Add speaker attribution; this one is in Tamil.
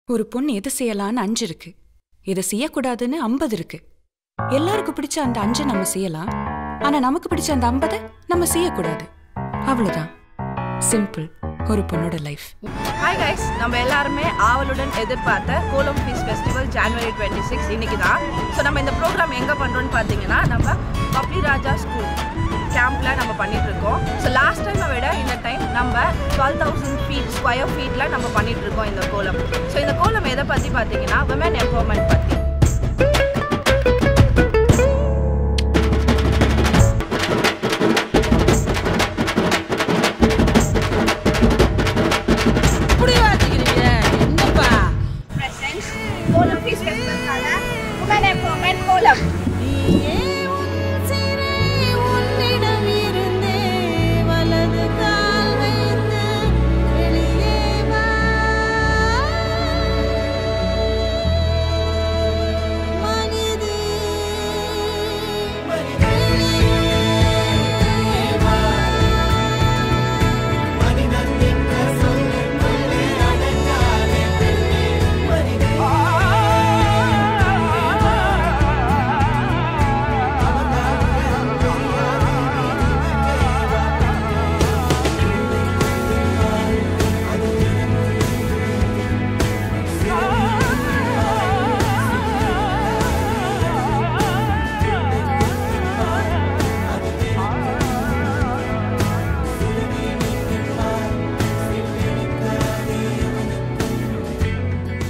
Speaker 1: ஒரு பொண்ணு எது செய்யலான்னு அஞ்சு இருக்கு இதை செய்யக்கூடாதுன்னு ஐம்பது இருக்கு எல்லாருக்கும் பிடிச்ச அந்த அஞ்சை நம்ம செய்யலாம் ஆனா நமக்கு பிடிச்ச அந்த ஐம்பதை நம்ம செய்யக்கூடாது அவ்வளவுதான் சிம்பிள் ஒரு பொண்ணோட லைஃப்
Speaker 2: ஹாய் கைஸ் நம்ம எல்லாருமே ஆவலுடன் எதிர்பார்த்த கோலம் ஃபீஸ் ஃபெஸ்டிவல் ஜான்வரி டுவெண்ட்டி சிக்ஸ் இன்னைக்கு தான் ஸோ நம்ம இந்த ப்ரோக்ராம் எங்கே பண்ணுறோம்னு பார்த்தீங்கன்னா நம்ம பப்ளி ராஜா ஸ்கூல் கேம்பில் நம்ம பண்ணிட்டு இருக்கோம் ஸோ லாஸ்ட் டைமை விட இந்த டைம் நம்ம டுவெல் தௌசண்ட் ஃபீட் ஸ்கொயர் ஃபீட்டில் நம்ம பண்ணிட்டு இருக்கோம் இந்த கோலம் ஸோ இந்த கோலம் எதை பற்றி பார்த்தீங்கன்னா விமன் எம்பவர்மெண்ட் பற்றி